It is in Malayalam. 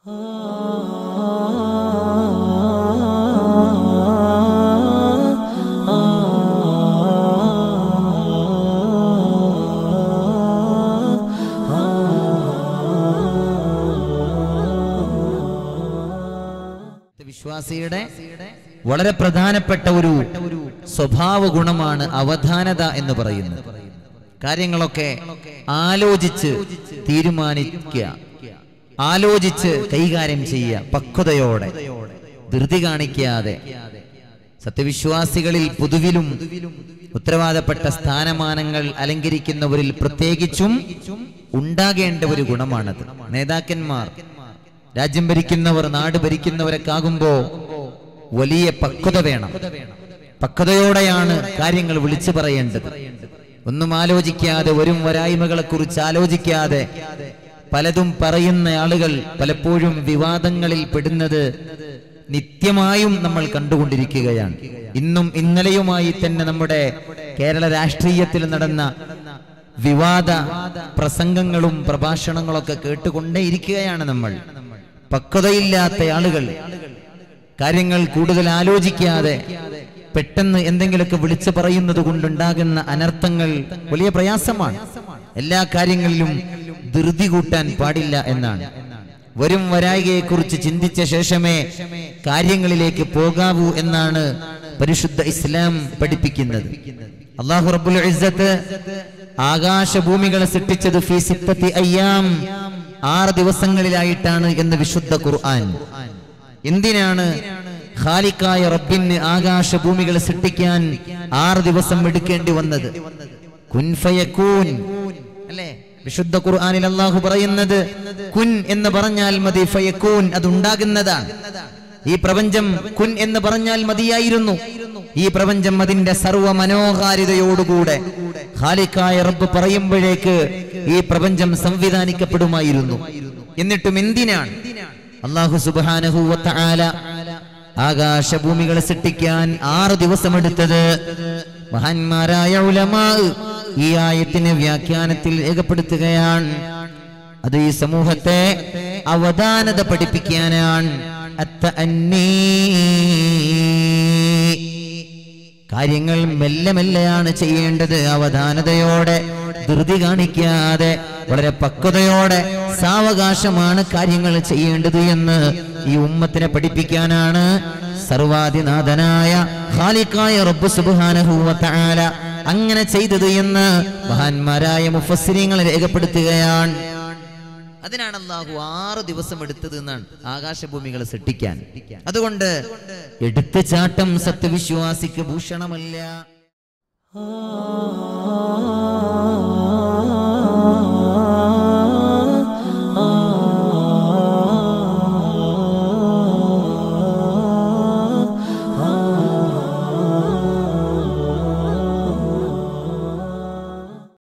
വിശ്വാസിയുടെ വളരെ പ്രധാനപ്പെട്ട ഒരു സ്വഭാവ ഗുണമാണ് അവധാനത എന്ന് പറയുന്നത് കാര്യങ്ങളൊക്കെ ആലോചിച്ച് തീരുമാനിക്കുക ആലോചിച്ച് കൈകാര്യം ചെയ്യുക പക്വതയോടെ ധൃതി കാണിക്കാതെ സത്യവിശ്വാസികളിൽ പൊതുവിലും ഉത്തരവാദപ്പെട്ട സ്ഥാനമാനങ്ങൾ അലങ്കരിക്കുന്നവരിൽ പ്രത്യേകിച്ചും ഉണ്ടാകേണ്ട ഒരു ഗുണമാണത് നേതാക്കന്മാർ രാജ്യം ഭരിക്കുന്നവർ നാട് ഭരിക്കുന്നവരൊക്കെ ആകുമ്പോ വലിയ പക്വത വേണം പക്വതയോടെയാണ് കാര്യങ്ങൾ വിളിച്ചു പറയേണ്ടത് ഒന്നും ആലോചിക്കാതെ വരും വരായ്മകളെ കുറിച്ച് ആലോചിക്കാതെ പലതും പറയുന്ന ആളുകൾ പലപ്പോഴും വിവാദങ്ങളിൽ പെടുന്നത് നിത്യമായും നമ്മൾ കണ്ടുകൊണ്ടിരിക്കുകയാണ് ഇന്നും ഇന്നലെയുമായി തന്നെ നമ്മുടെ കേരള രാഷ്ട്രീയത്തിൽ നടന്ന വിവാദ പ്രസംഗങ്ങളും പ്രഭാഷണങ്ങളൊക്കെ കേട്ടുകൊണ്ടേയിരിക്കുകയാണ് നമ്മൾ പക്വതയില്ലാത്ത ആളുകൾ കാര്യങ്ങൾ കൂടുതൽ ആലോചിക്കാതെ പെട്ടെന്ന് എന്തെങ്കിലുമൊക്കെ വിളിച്ചു പറയുന്നത് കൊണ്ടുണ്ടാകുന്ന അനർത്ഥങ്ങൾ വലിയ പ്രയാസമാണ് എല്ലാ കാര്യങ്ങളിലും ധൃതി കൂട്ടാൻ പാടില്ല എന്നാണ് വരും വരായികയെ കുറിച്ച് ചിന്തിച്ച ശേഷമേ കാര്യങ്ങളിലേക്ക് പോകാവൂ എന്നാണ് പരിശുദ്ധ ഇസ്ലാം പഠിപ്പിക്കുന്നത് അള്ളാഹു റബ്ബുൽ ഇസ്സത്ത് ആകാശഭൂമികളെ സൃഷ്ടിച്ചത് ഫീ സിത്തത്തി അയ്യാം ആറ് ദിവസങ്ങളിലായിട്ടാണ് എന്ന് വിശുദ്ധ ഖുർആൻ എന്തിനാണ് ഖാലിക്കായ റബ്ബിന് ആകാശഭൂമികളെ സൃഷ്ടിക്കാൻ ആറ് ദിവസം എടുക്കേണ്ടി വന്നത് കുൻ ഫയകൂൻ അല്ലേ വിശുദ്ധ ഖുർആനിൽ അള്ളാഹു പറയുന്നത് കുൻ എന്ന് പറഞ്ഞാൽ മതി ഫയക്കൂൻ അത് ഉണ്ടാകുന്നതാണ് ഈ പ്രപഞ്ചം കുൻ എന്ന് പറഞ്ഞാൽ മതിയായിരുന്നു ഈ പ്രപഞ്ചം അതിന്റെ സർവ മനോഹാരിതയോടുകൂടെ ഖാലിക്കായ റബ്ബ് പറയുമ്പോഴേക്ക് ഈ പ്രപഞ്ചം സംവിധാനിക്കപ്പെടുമായിരുന്നു എന്നിട്ടും എന്തിനാണ് അള്ളാഹു സുബാനഹുവല ആകാശഭൂമികളെ സൃഷ്ടിക്കാൻ ആറ് ദിവസമെടുത്തത് മഹാന്മാരായ ഉലമാ ഈ ആയത്തിന് വ്യാഖ്യാനത്തിൽ രേഖപ്പെടുത്തുകയാണ് അത് ഈ സമൂഹത്തെ അവധാനത പഠിപ്പിക്കാനാണ് അത്തഅന്നീ. കാര്യങ്ങൾ മെല്ലെ മെല്ലെയാണ് ചെയ്യേണ്ടത് അവധാനതയോടെ ധൃതി കാണിക്കാതെ വളരെ പക്വതയോടെ സാവകാശമാണ് കാര്യങ്ങൾ ചെയ്യേണ്ടത് എന്ന് ഈ ഉമ്മത്തിനെ പഠിപ്പിക്കാനാണ് സർവാധിനാഥനായ ഖാലിക്കായ റബ്ബ് സുബ്ഹാനഹു വ തആല അങ്ങനെ ചെയ്തത് എന്ന് മഹാന്മാരായ മുഫസ്സിരിങ്ങൾ രേഖപ്പെടുത്തുകയാണ് അതിനാണ് അള്ളാഹു ആറ് ദിവസം എടുത്തത് എന്നാണ് ആകാശഭൂമികളെ സൃഷ്ടിക്കാൻ അതുകൊണ്ട് എടുത്തുചാട്ടം സത്യവിശ്വാസിക്ക് ഭൂഷണമല്ല ആ